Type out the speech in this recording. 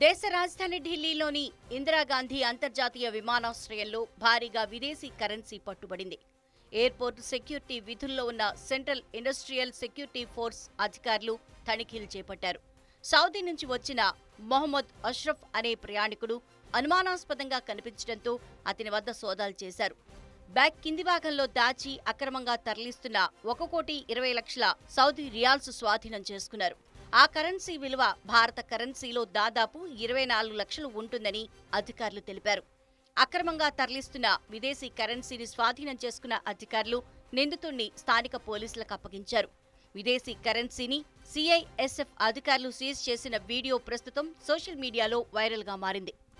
దేశ రాజధాని ఢిల్లీలోని ఇందిరాగాంధీ అంతర్జాతీయ విమానాశ్రయంలో భారీగా విదేశీ కరెన్సీ పట్టుబడింది ఎయిర్పోర్ట్ సెక్యూరిటీ విధుల్లో ఉన్న సెంట్రల్ ఇండస్ట్రియల్ సెక్యూరిటీ ఫోర్స్ అధికారులు తనిఖీలు చేపట్టారు సౌదీ నుంచి వచ్చిన మొహమ్మద్ అష్రఫ్ అనే ప్రయాణికుడు అనుమానాస్పదంగా కనిపించడంతో అతని వద్ద సోదాలు చేశారు బ్యాగ్ కింది భాగంలో దాచి అక్రమంగా తరలిస్తున్న ఒక కోటి ఇరవై లక్షల సౌదీ రియాల్స్ స్వాధీనం చేసుకున్నారు ఆ కరెన్సీ విలువ భారత కరెన్సీలో దాదాపు ఇరవై నాలుగు లక్షలు ఉంటుందని అధికారులు తెలిపారు అక్రమంగా తరలిస్తున్న విదేశీ కరెన్సీని స్వాధీనం చేసుకున్న అధికారులు నిందితుణ్ణి స్థానిక పోలీసులకు అప్పగించారు విదేశీ కరెన్సీని సిఐఎస్ఎఫ్ అధికారులు సీజ్ చేసిన వీడియో ప్రస్తుతం సోషల్ మీడియాలో వైరల్గా మారింది